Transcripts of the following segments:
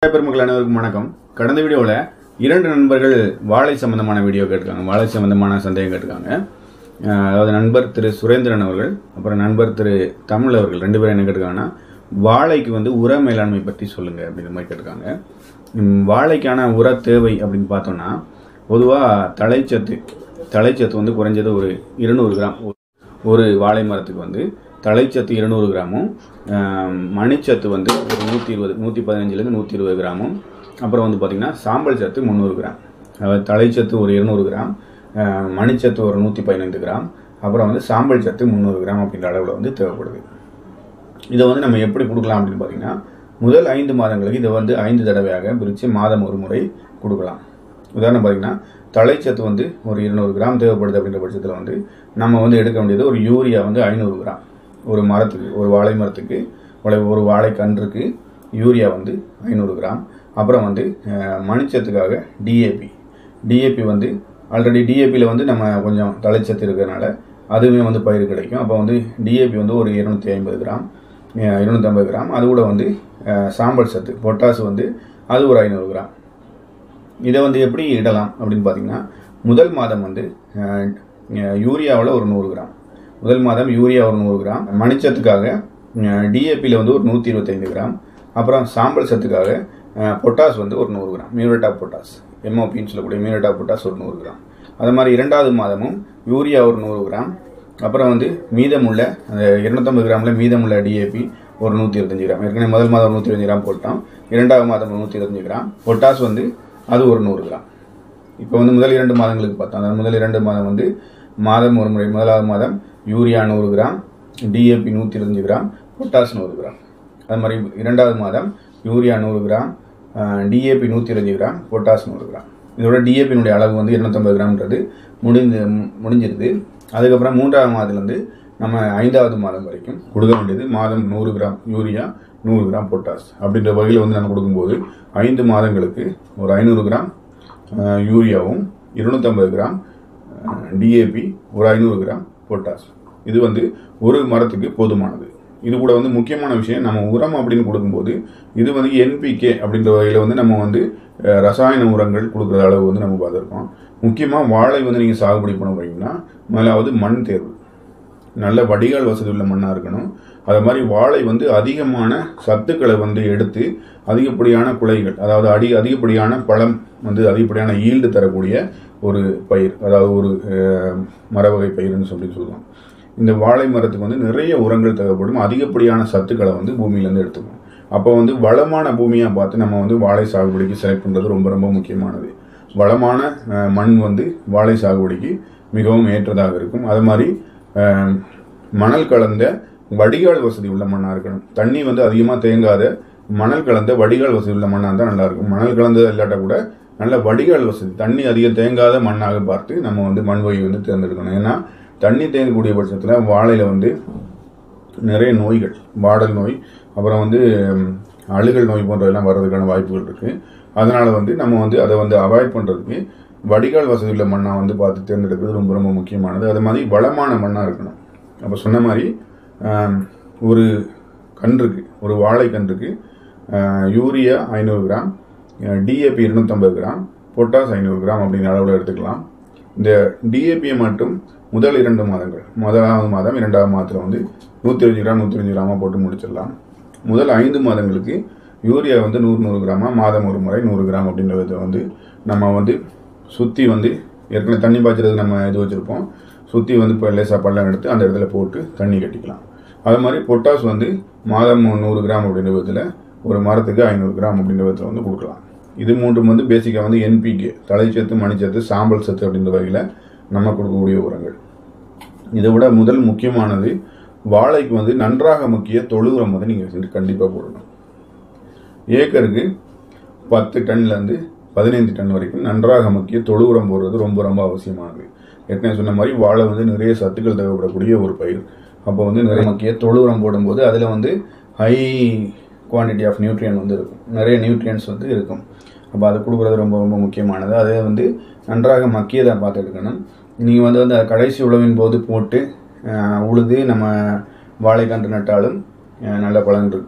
விவசாய பெருமக்கள் அனைவருக்கும் வணக்கம் கடந்த வீடியோவில் இரண்டு நண்பர்கள் வாழை சம்பந்தமான வீடியோ கேட்டிருக்காங்க வாழை சம்பந்தமான சந்தேகம் கேட்டிருக்காங்க அஹ் அதாவது நண்பர் திரு சுரேந்திரன் அவர்கள் அப்புறம் நண்பர் திரு தமிழ் அவர்கள் ரெண்டு பேரும் என்ன கேட்டிருக்காங்கன்னா வாழைக்கு வந்து உர மேலாண்மை பற்றி சொல்லுங்க அப்படின்ற மாதிரி கேட்டிருக்காங்க ம், வாழைக்கான உர தேவை அப்படின்னு பார்த்தோம்னா பொதுவாக தழைச்சத்து தழைச்சத்து வந்து குறைஞ்சது ஒரு இருநூறு கிராம் ஒரு வாழை மரத்துக்கு வந்து தழைச்சத்து இருநூறு கிராமும் ஆம், மணிச்சத்து வந்து ஒரு நூற்றி இருபது நூற்றி பதினஞ்சுலேருந்து நூற்றி இருபது கிராமும் அப்புறம் வந்து பார்த்திங்கன்னா சாம்பல் சத்து முந்நூறு கிராம் அதாவது தழைச்சத்து ஒரு இருநூறு கிராம் ஆ, மணிச்சத்து ஒரு நூற்றி பதினைந்து கிராம் அப்புறம் வந்து சாம்பல் சத்து முந்நூறு கிராம் அப்படின்ற அளவில் வந்து தேவைப்படுது இதை வந்து நம்ம எப்படி கொடுக்கலாம் அப்படின்னு பார்த்தீங்கன்னா முதல் ஐந்து மாதங்களுக்கு இதை வந்து ஐந்து தடவையாக பிரித்து மாதம் ஒரு முறை கொடுக்கலாம் உதாரணம் பார்த்தீங்கன்னா தழைச்சத்து வந்து ஒரு இருநூறு கிராம் தேவைப்படுது அப்படின்ற பட்சத்தில் வந்து நம்ம வந்து எடுக்க வேண்டியது ஒரு யூரியா வந்து ஐநூறு கிராம் ஒரு மரத்துக்கு ஒரு வாழை மரத்துக்கு ஒரு- ஒரு வாழை கன்றுக்கு யூரியா வந்து ஐநூறு கிராம் அப்புறம் வந்து அஹ், மணிச்சத்துக்காக டிஏபி டிஏபி வந்து ஆல்ரெடி டிஏபியில் வந்து நம்ம கொஞ்சம் தழைச்சத்து இருக்கிறனால அதுவுமே வந்து பயிர் கிடைக்கும் அப்போ வந்து டிஏபி வந்து ஒரு இருநூத்தி ஐம்பது கிராம் இருநூத்தம்பது கிராம் அது கூட வந்து அஹ், சாம்பல் சத்து பொட்டாசு வந்து அது ஒரு ஐநூறு கிராம் இதை வந்து எப்படி இடலாம் அப்படின்னு பார்த்தீங்கன்னா முதல் மாதம் வந்து யூரியாவில் ஒரு நூறு கிராம் முதல் மாதம் யூரியா ஒரு நூறு கிராம் மணிச்சத்துக்காக டிஏபியில் வந்து ஒரு நூற்றி இருபத்தைந்து கிராம் அப்புறம் சாம்பல் சத்துக்காக அஹ், பொட்டாஸ் வந்து ஒரு நூறு கிராம் மியூரேட் ஆஃப் பொட்டாஸ் எம்ஓபின்னு சொல்லக்கூடிய மியூரேட் ஆஃப் பொட்டாஸ் ஒரு நூறு கிராம் அது மாதிரி இரண்டாவது மாதமும் யூரியா ஒரு நூறு கிராம் அப்புறம் வந்து மீதமுள்ள அந்த இருநூத்தம்பது கிராமில் மீதமுள்ள டிஏபி ஒரு நூற்றி இருபத்தஞ்சு கிராம் ஏற்கனவே முதல் மாதம் நூற்றி இருபத்தஞ்சு கிராம் போட்டோம் இரண்டாவது மாதம் நூற்றி இருபத்தஞ்சு கிராம் பொட்டாஸ் வந்து அது ஒரு நூறு கிராம் இப்போ வந்து முதல் இரண்டு மாதங்களுக்கு பார்த்தோம் அதாவது முதல் இரண்டு மாதம் வந்து மாதம் ஒரு முறை முதலாவது மாதம் யூரியா நூறு கிராம் டிஏபி நூற்றி இருபத்தஞ்சு கிராம் பொட்டாஸ் நூறு கிராம் அது மாதிரி இரண்டாவது மாதம் யூரியா நூறு கிராம் டிஏபி நூற்றி இருபத்தஞ்சு கிராம் பொட்டாஸ் நூறு கிராம் இதோட டிஏபியினுடைய அளவு வந்து இருநூத்தம்பது கிராம்ன்றது முடிந்து முடிஞ்சிருது அதுக்கப்புறம் மூன்றாவது மாதத்துலேருந்து நம்ம ஐந்தாவது மாதம் வரைக்கும் கொடுக்க வேண்டியது மாதம் நூறு கிராம் யூரியா நூறு கிராம் பொட்டாஸ் அப்படின்ற வகையில் வந்து நம்ம கொடுக்கும்போது ஐந்து மாதங்களுக்கு ஒரு ஐநூறு கிராம் அஹ், யூரியாவும் இருநூத்தம்பது கிராம் டிஏபி ஒரு ஐநூறு கிராம் பொட்டாஸ் இது வந்து ஒரு மரத்துக்கு போதுமானது இது கூட வந்து முக்கியமான விஷயம் நம்ம உரம் அப்படின்னு கொடுக்கும்போது இது வந்து என்பிகே அப்படின்ற வகையில் வந்து நம்ம வந்து அஹ், ரசாயன உரங்கள் கொடுக்குற அளவு வந்து நம்ம பார்த்துருக்கோம் முக்கியமாக வாழை வந்து நீங்கள் சாகுபடி பண்ண போறீங்கன்னா முதலாவது மண் தேர்வு நல்ல வடிகால் வசதி உள்ள மண்ணாக இருக்கணும் அது மாதிரி வாழை வந்து அதிகமான சத்துக்களை வந்து எடுத்து அதிகப்படியான குலைகள் அதாவது அடி அதிகப்படியான பழம் வந்து அதிகப்படியான ஈல்டு தரக்கூடிய ஒரு பயிர் அதாவது ஒரு அஹ், மரவகை பயிர்னு சொல்லி சொல்லுவோம் இந்த வாழை மரத்துக்கு வந்து நிறைய உரங்கள் தேவைப்படும் அதிகப்படியான சத்துக்களை வந்து பூமியிலேருந்து எடுத்துக்கணும் அப்போ வந்து வளமான பூமியாக பார்த்து நம்ம வந்து வாழை சாகுபடிக்கு செலக்ட் பண்ணுறது ரொம்ப ரொம்ப முக்கியமானது வளமான அஹ், மண் வந்து வாழை சாகுபடிக்கு மிகவும் ஏற்றதாக இருக்கும் அது மாதிரி அஹ், மணல் கலந்த வடிகால் வசதி உள்ள மண்ணாக இருக்கணும் தண்ணி வந்து அதிகமாக தேங்காத மணல் கலந்த வடிகால் வசதி உள்ள மண்ணாக இருந்தால் நல்லா இருக்கும் மணல் கலந்தது இல்லாட்டா கூட நல்ல வடிகால் வசதி தண்ணி அதிகம் தேங்காத மண்ணாக பார்த்து நம்ம வந்து மண் வகை வந்து தேர்ந்தெடுக்கணும் ஏன்னா தண்ணி தேங்கக்கூடிய பட்சத்தில் வாழையில் வந்து நிறைய நோய்கள் வாடல் நோய் அப்புறம் வந்து ம், அழுகல் நோய் போன்றதெல்லாம் வர்றதுக்கான வாய்ப்புகள் இருக்குது அதனால் வந்து நம்ம வந்து அதை வந்து அவாய்ட் பண்ணுறதுக்கு வடிகால் வசதி உள்ள மண்ணாக வந்து பார்த்து தேர்ந்தெடுக்கிறது ரொம்ப ரொம்ப முக்கியமானது அது மாதிரி வளமான மண்ணாக இருக்கணும் அப்போ சொன்ன மாதிரி ஆம், ஒரு கன்றுக்கு ஒரு வாழை கன்றுக்கு ஆஹ், யூரியா ஐநூறு கிராம் டிஏபி இருநூத்தம்பது கிராம் பொட்டாஸ் ஐநூறு கிராம் அப்படிங்கிற அளவில் எடுத்துக்கலாம் இந்த டிஏபியை மட்டும் முதல் இரண்டு மாதங்கள் முதலாவது மாதம் இரண்டாவது மாதத்தில் வந்து நூற்றி இருபது கிராம் நூற்றி இருபது கிராமாக போட்டு முடிச்சிடலாம் முதல் ஐந்து மாதங்களுக்கு யூரியா வந்து நூறு நூறு கிராமா மாதம் ஒரு முறை நூறு கிராம் அப்படின்றத வந்து நம்ம வந்து சுற்றி வந்து ஏற்கனவே தண்ணி பாய்ச்சறதுக்கு நம்ம இது வச்சுருப்போம் சுற்றி வந்து இப்போ லேசாக பள்ளம் எடுத்து அந்த இடத்துல போட்டு தண்ணி கட்டிக்கலாம் அது மாதிரி பொட்டாஸ் வந்து மாதம் நூறு கிராம் அப்படின்ற விதத்தில் ஒரு மரத்துக்கு ஐநூறு கிராம் அப்படின்ற விதத்தில் வந்து கொடுக்கலாம் இது மூன்றும் வந்து பேசிக்காக வந்து என்பிகே தழைச்சத்து மணிச்சத்து சாம்பல் சத்து அப்படின்ற வகையில் நம்ம கொடுக்கக்கூடிய உரங்கள் இதை விட முதல் முக்கியமானது வாழைக்கு வந்து நன்றாக முக்கிய தொழு உரம் வந்து நீங்கள் கண்டிப்பாக போடணும் ஏக்கருக்கு பத்து டன்லேருந்து பதினைந்து டன் வரைக்கும் நன்றாக முக்கிய தொழு உரம் போடுறது ரொம்ப ரொம்ப அவசியமானது ஏற்கனவே சொன்ன மாதிரி வாழை வந்து நிறைய சத்துக்கள் தேவைப்படக்கூடிய ஒரு பயிர் அப்போ வந்து நிறைய முக்கிய தொழு உரம் போடும்போது அதில் வந்து ஹை குவான்டிட்டி ஆஃப் நியூட்ரியன் வந்து இருக்கும் நிறைய நியூட்ரியன்ஸ் வந்து இருக்கும் அப்போ அது கொடுக்குறது ரொம்ப ரொம்ப முக்கியமானது அதே வந்து நன்றாக மக்கியதை பார்த்து எடுக்கணும் நீங்கள் வந்து அந்த கடைசி உழவின் போது போட்டு அஹ், உழுது நம்ம வாழைக்கன்று நட்டாலும் அஹ், நல்ல பலன் இருக்கும்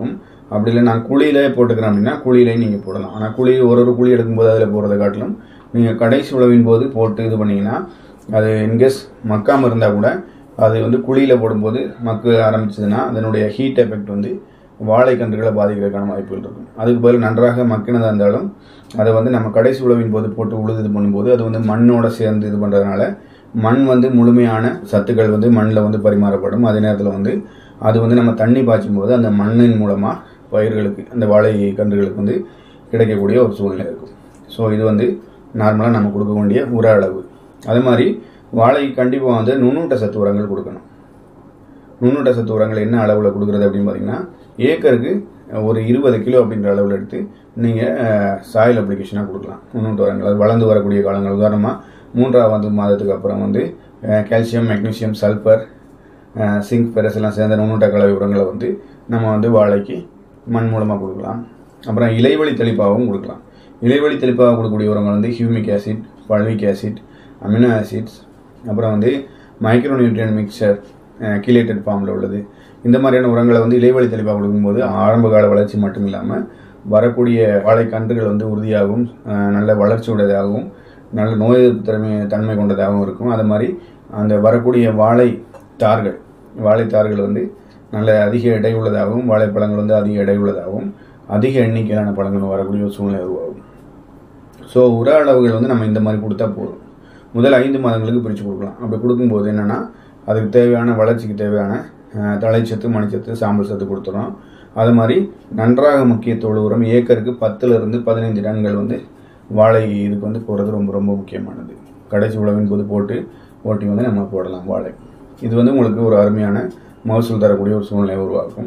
அப்படி இல்லை நான் குழியிலே போட்டுக்கிறேன் அப்படின்னா குழியிலையும் நீங்கள் போடலாம் ஆனால் குழி ஒரு ஒரு குழி எடுக்கும்போது அதில் போடுறதை காட்டிலும் நீங்கள் கடைசி உழவின் போது போட்டு இது பண்ணீங்கன்னா அது இன்கேஸ் மக்காமல் இருந்தால் கூட அது வந்து குழியில் போடும்போது மக்க ஆரம்பிச்சதுன்னா அதனுடைய ஹீட் எஃபெக்ட் வந்து வாழைக்கன்றுகளை பாதிக்கிறதுக்கான வாய்ப்புகள் இருக்கும் அதுக்கு பதில் நன்றாக மக்கினதாக இருந்தாலும் அதை வந்து நம்ம கடைசி உழவின் போது போட்டு உழுது இது பண்ணும்போது அது வந்து மண்ணோட சேர்ந்து இது பண்ணுறதுனால மண் வந்து முழுமையான சத்துக்கள் வந்து மண்ணில் வந்து பரிமாறப்படும் அதே நேரத்தில் வந்து அது வந்து நம்ம தண்ணி பாய்ச்சும் போது அந்த மண்ணின் மூலமாக பயிர்களுக்கு அந்த வாழை கன்றுகளுக்கு வந்து கிடைக்கக்கூடிய ஒரு சூழ்நிலை இருக்கும் ஸோ இது வந்து நார்மலாக நம்ம கொடுக்க வேண்டிய உர அளவு அதே மாதிரி வாழை கண்டிப்பாக வந்து நுண்ணூட்ட சத்து உரங்கள் கொடுக்கணும் நுண்ணூட்ட சத்து உரங்கள் என்ன அளவில் கொடுக்குறது அப்படின்னு பார்த்தீங்கன்னா ஏக்கருக்கு ஒரு இருபது கிலோ அப்படின்ற அளவில் எடுத்து நீங்கள் சாயில் அப்ளிகேஷனாக கொடுக்கலாம் நுண்ணூட்ட உரங்கள் அது வளர்ந்து வரக்கூடிய காலங்கள் உதாரணமாக மூன்றாவது மாதத்துக்கு அப்புறம் வந்து calcium magnesium sulphur zinc ferrous எல்லாம் சேர்ந்த நுண்ணூட்ட கலவை உரங்களை வந்து நம்ம வந்து வாழைக்கு மண் மூலமாக கொடுக்கலாம் அப்புறம் இலைவழி தெளிப்பாகவும் கொடுக்கலாம் இலைவழி தெளிப்பாக கொடுக்கக்கூடிய உரங்கள் வந்து humic acid fulvic acid amino acids அப்புறம் வந்து மைக்ரோ நியூட்ரியன் மிக்சர் கீலேட்டட் ஃபார்மில் உள்ளது இந்த மாதிரியான உரங்களை வந்து இலைவழி தெளிப்பாக கொடுக்கும்போது ஆரம்ப கால வளர்ச்சி மட்டும் இல்லாமல் வரக்கூடிய வாழைக்கன்றுகள் வந்து உறுதியாகவும் நல்ல வளர்ச்சி உடையதாகவும் நல்ல நோய் எதிர்ப்பு தன்மை தன்மை கொண்டதாகவும் இருக்கும் அது மாதிரி அந்த வரக்கூடிய வாழை தார்கள் வாழைத்தார்கள் வந்து நல்ல அதிக எடை உள்ளதாகவும் வாழைப்பழங்கள் வந்து அதிக எடை உள்ளதாகவும் அதிக எண்ணிக்கையிலான பழங்கள் வரக்கூடிய ஒரு சூழ்நிலை உருவாகும் ஸோ உர அளவுகள் வந்து நம்ம இந்த மாதிரி கொடுத்தா போதும் முதல் ஐந்து மாதங்களுக்கு பிரித்து கொடுக்கலாம் அப்படி கொடுக்கும்போது என்னென்னா அதுக்கு தேவையான வளர்ச்சிக்கு தேவையான தலைச்சத்து மணிச்சத்து சாம்பல் சத்து கொடுத்துறோம் அது மாதிரி நன்றாக முக்கியத்தோடு உரம் ஏக்கருக்கு பத்துலேருந்து பதினைந்து டன்கள் வந்து வாழை இதுக்கு வந்து போடுறது ரொம்ப ரொம்ப முக்கியமானது கடைசி உழவின் போது போட்டு ஓட்டி வந்து நம்ம போடலாம் வாழை இது வந்து உங்களுக்கு ஒரு அருமையான மகசூல் தரக்கூடிய ஒரு சூழ்நிலை உருவாக்கும்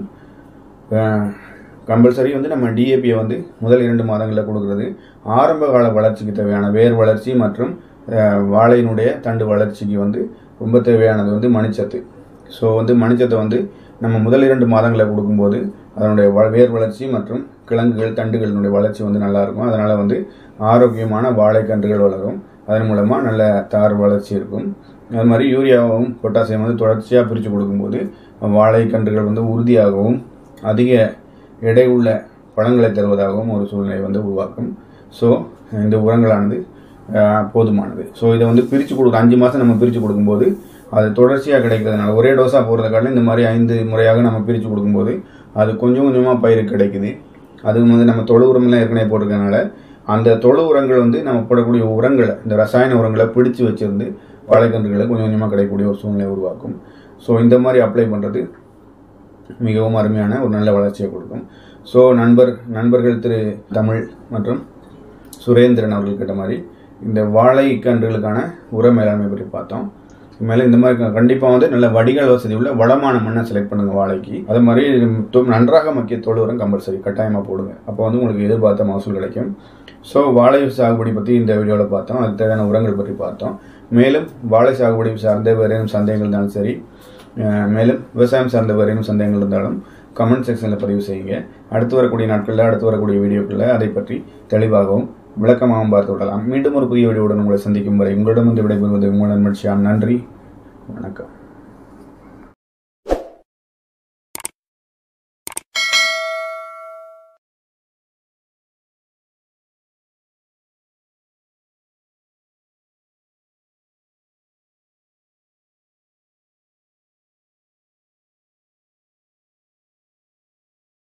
கம்பல்சரி வந்து நம்ம டிஏபியை வந்து முதல் இரண்டு மாதங்களில் கொடுக்குறது ஆரம்ப கால வளர்ச்சிக்கு தேவையான வேர் வளர்ச்சி மற்றும் வாழையினுடைய தண்டு வளர்ச்சிக்கு வந்து ரொம்ப தேவையானது வந்து மணிச்சத்து ஸோ வந்து மணிச்சத்தை வந்து நம்ம முதல் இரண்டு மாதங்களில் கொடுக்கும்போது அதனுடைய வேர் வளர்ச்சி மற்றும் கிழங்குகள் தண்டுகளினுடைய வளர்ச்சி வந்து நல்லாயிருக்கும் அதனால் வந்து ஆரோக்கியமான வாழைக்கன்றுகள் வளரும் அதன் மூலமாக நல்ல தார் வளர்ச்சி இருக்கும் அது மாதிரி யூரியாவும் பொட்டாசியம் வந்து தொடர்ச்சியாக பிரித்து கொடுக்கும்போது வாழைக்கன்றுகள் வந்து உறுதியாகவும் அதிக எடை உள்ள பழங்களை தருவதாகவும் ஒரு சூழ்நிலை வந்து உருவாக்கும் ஸோ இந்த உரங்களானது போதுமானது ஸோ இதை வந்து பிரித்து கொடுக்க அஞ்சு மாதம் நம்ம பிரித்து கொடுக்கும்போது அது தொடர்ச்சியாக கிடைக்கிறதுனால ஒரே டோஸாக போகிறத காட்டிலும் இந்த மாதிரி ஐந்து முறையாக நம்ம பிரித்து கொடுக்கும்போது அது கொஞ்சம் கொஞ்சமாக பயிருக்கு கிடைக்குது அதுவும் வந்து நம்ம தொழு உரம்லாம் ஏற்கனவே போட்டிருக்கனால அந்த தொழு உரங்கள் வந்து நம்ம போடக்கூடிய உரங்களை இந்த ரசாயன உரங்களை பிடிச்சு வச்சிருந்து வாழைக்கன்றுகளை கொஞ்சம் கொஞ்சமாக கிடைக்கக்கூடிய ஒரு சூழ்நிலை உருவாக்கும் ஸோ இந்த மாதிரி அப்ளை பண்ணுறது மிகவும் அருமையான ஒரு நல்ல வளர்ச்சியை கொடுக்கும் ஸோ நண்பர் நண்பர்கள் திரு தமிழ் மற்றும் சுரேந்திரன் அவர்கள் கிட்ட மாதிரி இந்த வாழை கன்றுகளுக்கான உர மேலாண்மை பற்றி பார்த்தோம் மேலே இந்த மாதிரி கண்டிப்பாக வந்து நல்ல வடிகால் வசதி உள்ள வளமான மண்ணை செலக்ட் பண்ணுங்க வாழைக்கு அது மாதிரி நன்றாக மக்கிய தோல் உரம் கம்பல்சரி கட்டாயமாக போடுங்க அப்போ வந்து உங்களுக்கு எதிர்பார்த்த மகசூல் கிடைக்கும் ஸோ வாழை சாகுபடி பற்றி இந்த வீடியோவில் பார்த்தோம் அதுக்கு தேவையான உரங்கள் பற்றி பார்த்தோம் மேலும் வாழை சாகுபடி சார்ந்த வேறு ஏதும் சந்தேகங்கள் இருந்தாலும் சரி மேலும் விவசாயம் சார்ந்த வேறு ஏதும் சந்தேகங்கள் இருந்தாலும் கமெண்ட் செக்ஷனில் பதிவு செய்யுங்க அடுத்து வரக்கூடிய நாட்களில் அடுத்து வரக்கூடிய வீடியோக்களில் அதை பற்றி தெளிவாகவும் விளக்கமாகவும் பார்த்து விடலாம் மீண்டும் ஒரு புதிய வீடியோவுடன் உங்களை சந்திக்கும் வரை உங்களிடம் வந்து விடைபெறுவது உங்கள் நண்பன் ஷியாம் நன்றி வணக்கம்